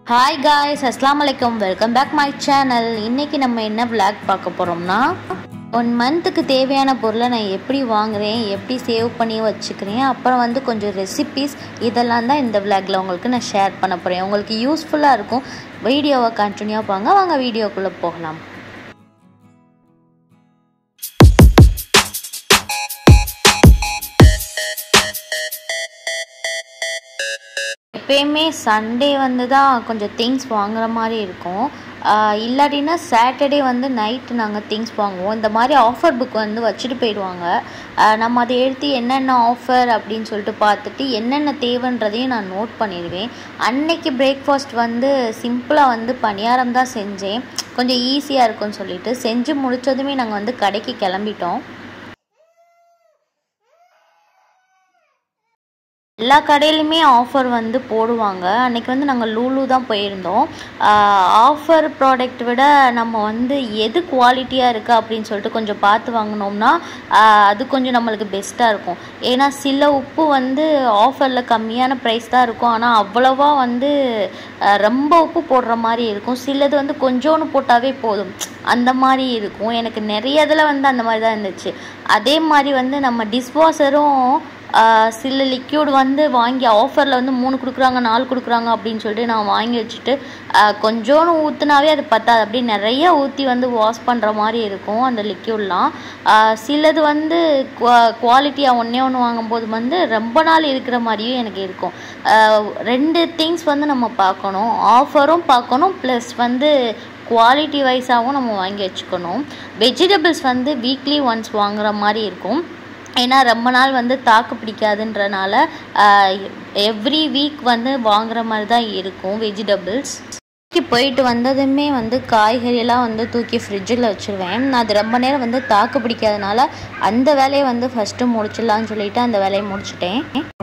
hi guys அஸ்லாம் வலைக்கம் welcome back my channel இன்னைக்கு நம்ம என்ன vlog பார்க்க போகிறோம்னா ஒன் மந்த்துக்கு தேவையான பொருளை நான் எப்படி வாங்குறேன் எப்படி சேவ் பண்ணி வச்சுக்கிறேன் அப்புறம் வந்து கொஞ்சம் ரெசிபீஸ் இதெல்லாம் தான் இந்த விளாகில் உங்களுக்கு நான் ஷேர் பண்ண போகிறேன் உங்களுக்கு யூஸ்ஃபுல்லாக இருக்கும் வீடியோவை கண்டினியூ பாங்க வாங்க வீடியோக்குள்ளே போகலாம் எப்பயுமே சண்டே வந்து தான் கொஞ்சம் திங்ஸ் வாங்குற மாதிரி இருக்கும் ஆஹ் இல்லாட்டினா சாட்டர்டே வந்து நைட்டு நாங்கள் திங்ஸ் வாங்குவோம் இந்த மாதிரி ஆஃபர் புக் வந்து வச்சுட்டு போயிடுவாங்க ஆஹ் நம்ம அதை எழுதி என்னென்ன ஆஃபர் அப்படின்னு சொல்லிட்டு பார்த்துட்டு என்னென்ன தேவைன்றதையும் நான் நோட் பண்ணிடுவேன் அன்னைக்கு பிரேக்ஃபாஸ்ட் வந்து சிம்பிளாக வந்து பணியாரம் தான் செஞ்சேன் கொஞ்சம் ஈஸியாக இருக்கும்னு சொல்லிட்டு செஞ்சு முடிச்சதுமே நாங்கள் வந்து கடைக்கு கிளம்பிட்டோம் எல்லா கடையிலுமே ஆஃபர் வந்து போடுவாங்க அன்றைக்கி வந்து நாங்கள் லூலு தான் போயிருந்தோம் ஆஃபர் ப்ராடக்ட் விட நம்ம வந்து எது குவாலிட்டியாக இருக்குது அப்படின்னு சொல்லிட்டு கொஞ்சம் பார்த்து வாங்கினோம்னா ஆஹ் அது கொஞ்சம் நம்மளுக்கு பெஸ்ட்டாக இருக்கும் ஏன்னா சில உப்பு வந்து ஆஃபரில் கம்மியான ப்ரைஸ் தான் இருக்கும் ஆனால் அவ்வளோவா வந்து ஆஹ் ரொம்ப உப்பு போடுற மாதிரி இருக்கும் சிலது வந்து கொஞ்சோன்னு போட்டாவே போதும் அந்த மாதிரி இருக்கும் எனக்கு நிறைய இதில் வந்து அந்த மாதிரி தான் இருந்துச்சு அதே மாதிரி வந்து நம்ம டிஷ்வாஷரும் ஆஹ் சில லிக்யூட் வந்து வாங்கி ஆஃபரில் வந்து மூணு கொடுக்குறாங்க நாலு கொடுக்குறாங்க அப்படின்னு சொல்லிட்டு நான் வாங்கி வச்சுட்டு ஆஹ் கொஞ்சோன்னு ஊற்றுனாவே அது பத்தாது அப்படியே நிறைய ஊற்றி வந்து வாஷ் பண்ணுற மாதிரி இருக்கும் அந்த லிக்யூட்லாம் ஆஹ் சிலது வந்து குவா குவாலிட்டியாக ஒன்றே ஒன்று வாங்கும்போது வந்து ரொம்ப நாள் இருக்கிற மாதிரியும் எனக்கு இருக்கும் ஆஹ் ரெண்டு திங்ஸ் வந்து நம்ம பார்க்கணும் ஆஃபரும் பார்க்கணும் ப்ளஸ் வந்து குவாலிட்டி வைஸாகவும் நம்ம வாங்கி வச்சுக்கணும் வெஜிடபிள்ஸ் வந்து வீக்லி ஒன்ஸ் வாங்குற மாதிரி இருக்கும் ஏன்னா ரொம்ப நாள் வந்து தாக்கு பிடிக்காதுன்றனால எவ்ரி வீக் வந்து வாங்குற மாதிரி தான் இருக்கும் வெஜிடபிள்ஸ் போயிட்டு வந்ததுமே வந்து காய்கறியெல்லாம் வந்து தூக்கி ஃப்ரிட்ஜில் வச்சுருவேன் அது ரொம்ப நேரம் வந்து தாக்கு பிடிக்காதனால அந்த வேலையை வந்து ஃபஸ்ட்டு முடிச்சிடலான்னு சொல்லிட்டு அந்த வேலையை முடிச்சிட்டேன்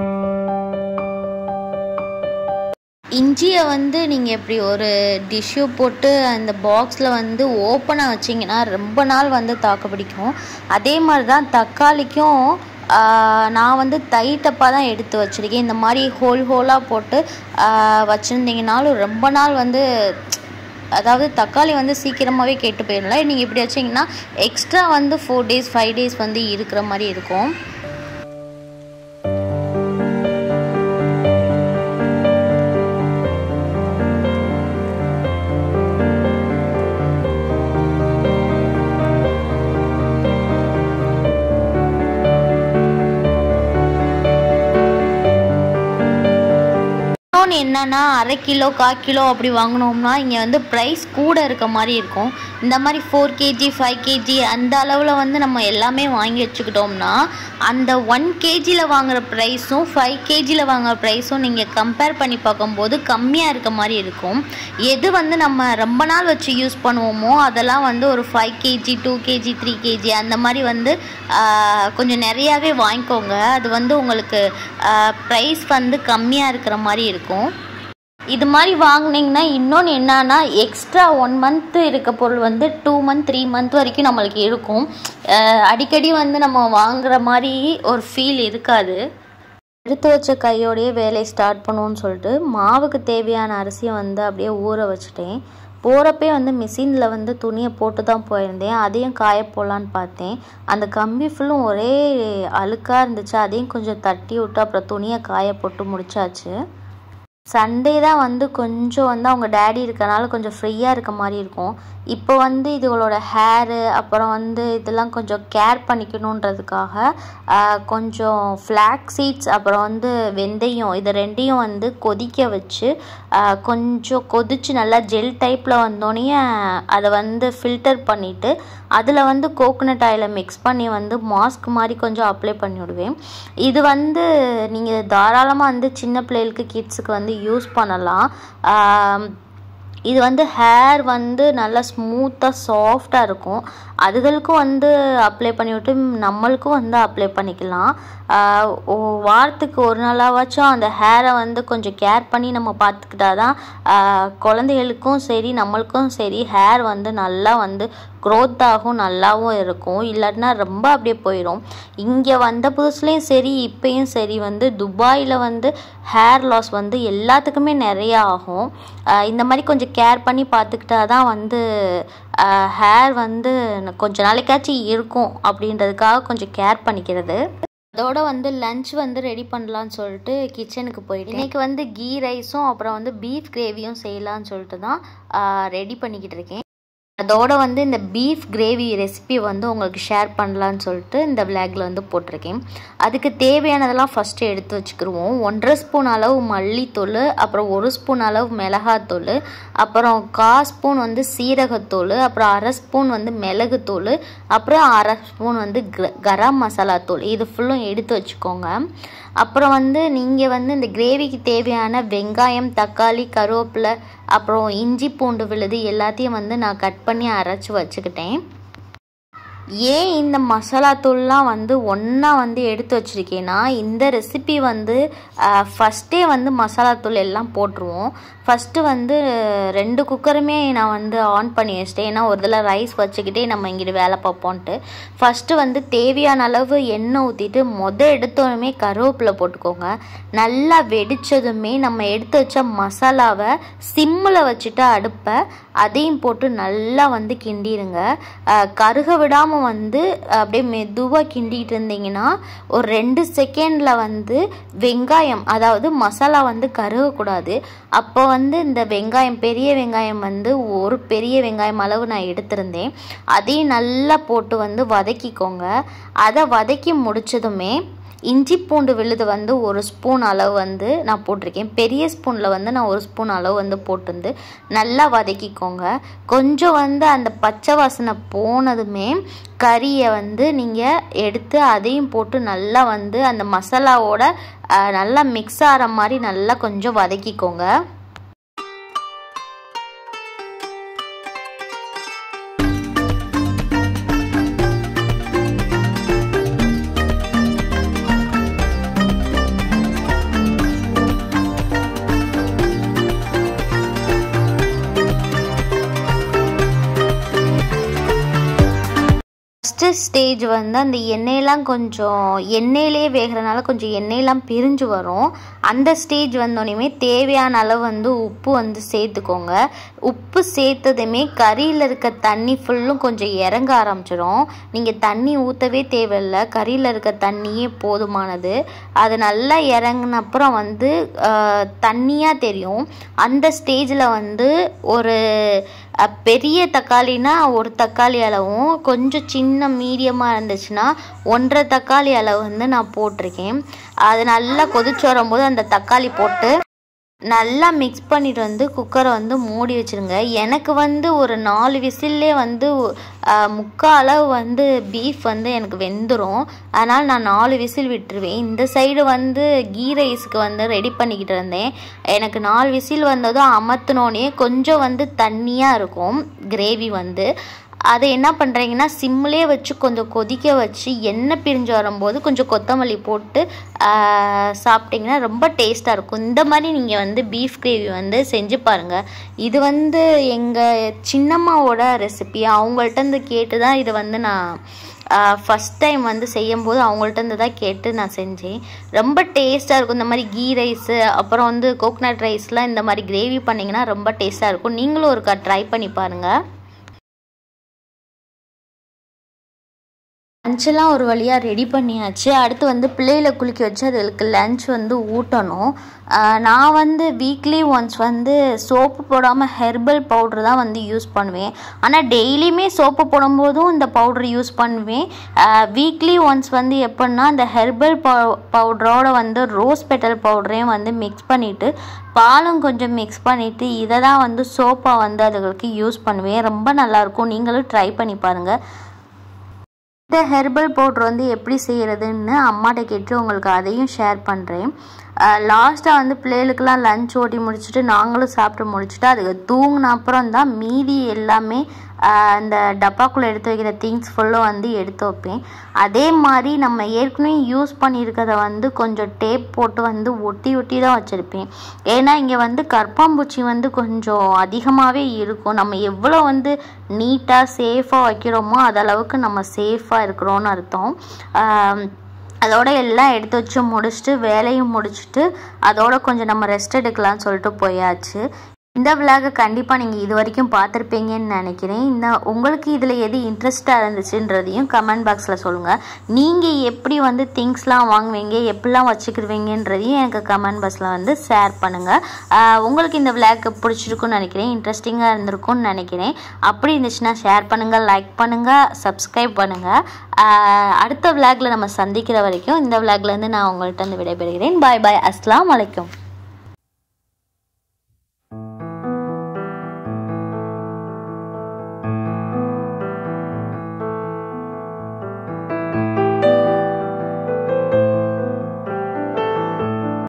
இஞ்சியை வந்து நீங்கள் எப்படி ஒரு டிஷ்யூ போட்டு அந்த பாக்ஸில் வந்து ஓப்பனாக வச்சிங்கன்னா ரொம்ப நாள் வந்து தாக்கு பிடிக்கும் அதே மாதிரி தான் தக்காளிக்கும் ஆஹ், நான் வந்து தை டப்பாக தான் எடுத்து வச்சுருக்கேன் இந்த மாதிரி ஹோல் ஹோலாக போட்டு ஆஹ், வச்சுருந்தீங்கனாலும் ரொம்ப நாள் வந்து அதாவது தக்காளி வந்து சீக்கிரமாகவே கெட்டு போயிடல நீங்கள் இப்படி வச்சிங்கன்னா எக்ஸ்ட்ரா வந்து ஃபோர் டேஸ் ஃபைவ் டேஸ் வந்து இருக்கிற மாதிரி இருக்கும் இன்னொன்று என்னன்னா அரை கிலோ கால் கிலோ அப்படி வாங்கினோம்னா இங்கே வந்து ப்ரைஸ் கூட இருக்க மாதிரி இருக்கும் இந்த மாதிரி ஃபோர் கேஜி ஃபைவ் கேஜி அந்த அளவில் வந்து நம்ம எல்லாமே வாங்கி வச்சுக்கிட்டோம்னா அந்த ஒன் கேஜியில் வாங்குற ப்ரைஸும் ஃபைவ் கேஜியில் வாங்குற ப்ரைஸும் நீங்கள் கம்பேர் பண்ணி பார்க்கும்போது கம்மியாக இருக்க மாதிரி இருக்கும் எது வந்து நம்ம ரொம்ப நாள் வச்சு யூஸ் பண்ணுவோமோ அதெல்லாம் வந்து ஒரு five KG two KG three KG அந்த மாதிரி வந்து ஆஹ், கொஞ்சம் நிறையாவே வாங்கிக்கோங்க அது வந்து உங்களுக்கு ப்ரைஸ் வந்து கம்மியாக இருக்கிற மாதிரி இருக்கும் இது மாதிரி வாங்குனீங்கன்னா இன்னொன்று என்னன்னா எக்ஸ்ட்ரா ஒன் மந்த்து இருக்க பொருள் வந்து டூ மந்த் த்ரீ மந்த் வரைக்கும் நம்மளுக்கு இருக்கும் அஹ் அடிக்கடி வந்து நம்ம வாங்குற மாதிரி ஒரு ஃபீல் இருக்காது எடுத்து வச்ச கையோடையே வேலையை ஸ்டார்ட் பண்ணுவோம்னு சொல்லிட்டு மாவுக்கு தேவையான அரிசியை வந்து அப்படியே ஊற வச்சுட்டேன் போகிறப்பே வந்து மிஷினில் வந்து துணியை போட்டு தான் போயிருந்தேன் அதையும் காய போடலான்னு பார்த்தேன் அந்த கம்பி ஃபுல்லும் ஒரே அழுக்காக இருந்துச்சு அதையும் கொஞ்சம் தட்டி விட்டு அப்புறம் துணியை காய போட்டு முடிச்சாச்சு சண்டே தான் வந்து கொஞ்சம் வந்து அவங்க டேடி இருக்கனால கொஞ்சம் ஃப்ரீயாக இருக்க மாதிரி இருக்கும் இப்போ வந்து இதுகளோட ஹேரு அப்புறம் வந்து இதெல்லாம் கொஞ்சம் கேர் பண்ணிக்கணுன்றதுக்காக ஆஹ், கொஞ்சம் ஃப்ளாக் சீட்ஸ் அப்புறம் வந்து வெந்தயம் இது ரெண்டையும் வந்து கொதிக்க வச்சு ஆஹ், கொஞ்சம் கொதிச்சு நல்லா ஜெல் டைப்பில் வந்தோடனே அதை வந்து ஃபில்டர் பண்ணிவிட்டு அதில் வந்து கோகோனட் ஆயிலை மிக்ஸ் பண்ணி வந்து மாஸ்க் மாதிரி கொஞ்சம் அப்ளை பண்ணி விடுவேன் இது வந்து நீங்கள் தாராளமாக வந்து சின்ன பிள்ளைகளுக்கு கிட்ஸுக்கு வந்து யூஸ் பண்ணலாம் ஆம், இது வந்து ஹேர் வந்து நல்லா ஸ்மூத்தாக சாஃப்டாக இருக்கும் அதுகளுக்கும் வந்து அப்ளை பண்ணிவிட்டு நம்மளுக்கும் வந்து அப்ளை பண்ணிக்கலாம் ஆஹ் ஒ- வாரத்துக்கு ஒரு நாளாவாச்சும் அந்த ஹேரை வந்து கொஞ்சம் கேர் பண்ணி நம்ம பார்த்துக்கிட்டா தான் ஆஹ் குழந்தைகளுக்கும் சரி நம்மளுக்கும் சரி ஹேர் வந்து நல்லா வந்து க்ரோத் ஆகும் நல்லாவும் இருக்கும் இல்லாட்டினா ரொம்ப அப்படியே போயிடும் இங்கே வந்த புதுசுலேயும் சரி இப்பயும் சரி வந்து துபாயில் வந்து ஹேர் லாஸ் வந்து எல்லாத்துக்குமே நிறைய ஆகும் ஆஹ் இந்த மாதிரி கொஞ்சம் கேர் பண்ணி பார்த்துக்கிட்டா தான் வந்து ஹேர் வந்து கொஞ்ச நாளைக்காச்சும் இருக்கும் அப்படின்றதுக்காக கொஞ்சம் கேர் பண்ணிக்கிறது அதோட வந்து லஞ்ச் வந்து ரெடி பண்ணலான்னு சொல்லிட்டு கிச்சனுக்கு போயிட்டு இன்னைக்கு வந்து கீ ரைஸும் அப்புறம் வந்து பீஃப் கிரேவியும் செய்யலான்னு சொல்லிட்டு தான் ரெடி பண்ணிக்கிட்டு இருக்கேன் அதோட வந்து இந்த பீஃப் கிரேவி ரெசிபி வந்து உங்களுக்கு ஷேர் பண்ணலான்னு சொல்லிட்டு இந்த விளாகில் வந்து போட்டிருக்கேன் அதுக்கு தேவையானதெல்லாம் ஃபஸ்ட்டு எடுத்து வச்சுக்கிருவோம் ஒன்றரை ஸ்பூன் அளவு மல்லித்தூள் அப்புறம் ஒரு ஸ்பூன் அளவு மிளகாத்தூள் அப்புறம் கா ஸ்பூன் வந்து சீரகத்தூள் அப்புறம் அரை ஸ்பூன் வந்து மிளகுத்தூள் அப்புறம் அரை ஸ்பூன் வந்து க கரம் மசாலா தூள் இது ஃபுல்லும் எடுத்து வச்சுக்கோங்க அப்புறம் வந்து நீங்கள் வந்து இந்த கிரேவிக்கு தேவையான வெங்காயம் தக்காளி கருவேப்பிலை அப்புறம் இஞ்சி பூண்டு விழுது எல்லாத்தையும் வந்து நான் கட் பண்ணி அரைச்சி வச்சுக்கிட்டேன் ஏன் இந்த மசாலா தூள்லாம் வந்து ஒன்றா வந்து எடுத்து வச்சுருக்கேன்னா இந்த ரெசிபி வந்து ஃபஸ்ட்டே வந்து மசாலா தூள் எல்லாம் போட்டுருவோம் ஃபஸ்ட்டு வந்து ரெண்டு குக்கருமே நான் வந்து ஆன் பண்ணி வச்சிட்டேன் ஏன்னா ஒரு இதில் ரைஸ் வச்சுக்கிட்டே நம்ம இங்கிட்டு வேலை பார்ப்போன்ட்டு ஃபஸ்ட்டு வந்து தேவையான அளவு எண்ணெய் ஊற்றிட்டு மொத எடுத்தோடனே கருவேப்பிலை போட்டுக்கோங்க நல்லா வெடித்ததுமே நம்ம எடுத்து வச்ச மசாலாவை சிம்மில் வச்சுட்டு அடுப்பை அதையும் போட்டு நல்லா வந்து கிண்டிடுங்க கருக விடாமல் வந்து அப்படியே மெதுவாக கிண்டிகிட்டு இருந்தீங்கன்னா ஒரு ரெண்டு செகண்டில் வந்து வெங்காயம் அதாவது மசாலா வந்து கருகக்கூடாது அப்போ வந்து இந்த வெங்காயம் பெரிய வெங்காயம் வந்து ஒரு பெரிய வெங்காயம் அளவு நான் எடுத்திருந்தேன் அதையும் நல்லா போட்டு வந்து வதக்கிக்கோங்க அதை வதக்கி முடிச்சதுமே இஞ்சி பூண்டு விழுது வந்து ஒரு ஸ்பூன் அளவு வந்து நான் போட்டிருக்கேன் பெரிய ஸ்பூனில் வந்து நான் ஒரு ஸ்பூன் அளவு வந்து போட்டு நல்லா வதக்கிக்கோங்க கொஞ்சம் வந்து அந்த பச்சை வாசனை போனதுமே கறியை வந்து நீங்கள் எடுத்து அதையும் போட்டு நல்லா வந்து அந்த மசாலாவோட நல்லா மிக்ஸ் ஆகிற மாதிரி நல்லா கொஞ்சம் வதக்கிக்கோங்க ஃபஸ்ட்டு ஸ்டேஜ் வந்து அந்த எண்ணெயெல்லாம் கொஞ்சம் எண்ணெயிலே வேகிறனால கொஞ்சம் எண்ணெயெல்லாம் பிரிஞ்சு வரும் அந்த ஸ்டேஜ் வந்தோடனே தேவையான அளவு வந்து உப்பு வந்து சேர்த்துக்கோங்க உப்பு சேர்த்ததுமே கறியில் இருக்க தண்ணி ஃபுல்லும் கொஞ்சம் இறங்க ஆரம்பிச்சிடும் நீங்கள் தண்ணி ஊற்றவே தேவையில்லை கறியில் இருக்க தண்ணியே போதுமானது அது நல்லா இறங்கின அப்புறம் வந்து தண்ணியாக தெரியும் அந்த ஸ்டேஜில் வந்து ஒரு பெரிய தக்காளினா ஒரு தக்காளி அளவும் கொஞ்சம் சின்ன மீடியமாக இருந்துச்சுன்னா ஒன்றரை தக்காளி அளவு வந்து நான் போட்டிருக்கேன் அது நல்லா கொதிச்சு வரும்போது அந்த தக்காளி போட்டு நல்லா மிக்ஸ் பண்ணிட்டு வந்து குக்கரை வந்து மூடி வச்சுருங்க எனக்கு வந்து ஒரு நாலு விசில்லே வந்து முக்கால் அளவு வந்து பீஃப் வந்து எனக்கு வெந்துடும் அதனால் நான் நாலு விசில் விட்டுருவேன் இந்த சைடு வந்து கீ ரைஸுக்கு வந்து ரெடி பண்ணிக்கிட்டு இருந்தேன் எனக்கு நாலு விசில் வந்ததும் அமர்த்தினோடனே கொஞ்சம் வந்து தண்ணியாக இருக்கும் கிரேவி வந்து அதை என்ன பண்ணுறீங்கன்னா சிம்மிலே வச்சு கொஞ்சம் கொதிக்க வச்சு எண்ணெய் பிரிஞ்சு வரும்போது கொஞ்சம் கொத்தமல்லி போட்டு சாப்பிட்டிங்கன்னா ரொம்ப டேஸ்ட்டாக இருக்கும் இந்த மாதிரி நீங்கள் வந்து பீஃப் கிரேவி வந்து செஞ்சு பாருங்கள் இது வந்து எங்கள் சின்னம்மாவோட ரெசிபி அவங்கள்ட்ட இருந்து கேட்டு தான் இது வந்து நான் ஃபஸ்ட் டைம் வந்து செய்யும்போது அவங்கள்ட்ட இருந்து தான் கேட்டு நான் செஞ்சேன் ரொம்ப டேஸ்ட்டாக இருக்கும் இந்த மாதிரி கீ ரைஸு அப்புறம் வந்து கோக்னட் ரைஸ்லாம் இந்த மாதிரி கிரேவி பண்ணிங்கன்னா ரொம்ப டேஸ்ட்டாக இருக்கும் நீங்களும் ஒருக்கா ட்ரை பண்ணி பாருங்கள் லஞ்செல்லாம் ஒரு வழியாக ரெடி பண்ணியாச்சு அடுத்து வந்து பிள்ளைகளை குளிக்க வச்சு அதுகளுக்கு லஞ்ச் வந்து ஊட்டணும் நான் வந்து வீக்லி ஒன்ஸ் வந்து சோப்பு போடாமல் ஹெர்பல் பவுட்ரு தான் வந்து யூஸ் பண்ணுவேன் ஆனால் டெய்லியுமே சோப்பு போடும்போதும் இந்த பவுட்ரு யூஸ் பண்ணுவேன் வீக்லி ஒன்ஸ் வந்து எப்படின்னா இந்த ஹெர்பல் பவு பவுட்ரோட வந்து ரோஸ் பெட்டல் பவுடரையும் வந்து மிக்ஸ் பண்ணிவிட்டு பாலும் கொஞ்சம் மிக்ஸ் பண்ணிவிட்டு இதை தான் வந்து சோப்பாக வந்து அதுகளுக்கு யூஸ் பண்ணுவேன் ரொம்ப நல்லாயிருக்கும் நீங்களும் ட்ரை பண்ணி பாருங்கள் இந்த ஹெர்பல் பவுட்ரு வந்து எப்படி செய்கிறதுன்னு அம்மாட்ட கேட்டு உங்களுக்கு அதையும் ஷேர் பண்ணுறேன் லாஸ்ட்டாக வந்து பிள்ளைகளுக்கெல்லாம் லஞ்ச் ஓட்டி முடிச்சுட்டு நாங்களும் சாப்பிட்டு முடிச்சுட்டு அதுக்கு தூங்கின அப்புறம் தான் மீதி எல்லாமே ஆஹ் இந்த டப்பாக்குள்ளே எடுத்து வைக்கிற திங்ஸ் ஃபுல்லும் வந்து எடுத்து வைப்பேன் அதே மாதிரி நம்ம ஏற்கனவே யூஸ் பண்ணியிருக்கிறத வந்து கொஞ்சம் டேப் போட்டு வந்து ஒட்டி ஒட்டி தான் வச்சுருப்பேன் ஏன்னா இங்கே வந்து கற்பாம்பூச்சி வந்து கொஞ்சம் அதிகமாகவே இருக்கும் நம்ம எவ்வளோ வந்து நீட்டாக சேஃபாக வைக்கிறோமோ அதளவுக்கு நம்ம சேஃபாக இருக்கிறோன்னு அர்த்தம் ஆம், அதோட எல்லாம் எடுத்து வச்சு முடிச்சுட்டு வேலையும் முடிச்சுட்டு அதோட கொஞ்சம் நம்ம ரெஸ்ட் எடுக்கலாம்னு சொல்லிட்டு போயாச்சு இந்த விலாகை கண்டிப்பாக நீங்கள் இது வரைக்கும் பார்த்துருப்பீங்கன்னு நினைக்கிறேன் இந்த உங்களுக்கு இதில் எது இன்ட்ரெஸ்ட்டாக இருந்துச்சுன்றதையும் கமெண்ட் பாக்ஸில் சொல்லுங்கள் நீங்கள் எப்படி வந்து திங்ஸ்லாம் வாங்குவீங்க எப்படிலாம் வச்சுக்கிருவீங்கன்றதையும் எனக்கு கமெண்ட் பாக்ஸில் வந்து ஷேர் பண்ணுங்கள் ஆஹ் உங்களுக்கு இந்த விலாக் பிடிச்சிருக்குன்னு நினைக்கிறேன் இன்ட்ரெஸ்டிங்காக இருந்திருக்கும்னு நினைக்கிறேன் அப்படி இருந்துச்சுன்னா ஷேர் பண்ணுங்கள் லைக் பண்ணுங்கள் சப்ஸ்கிரைப் பண்ணுங்கள் ஆஹ் அடுத்த விலாகில் நம்ம சந்திக்கிற வரைக்கும் இந்த விலாக்லேருந்து நான் உங்கள்கிட்ட வந்து விடைபெறுகிறேன் பாய் பாய் அஸ்ஸலாமு அலைக்கும்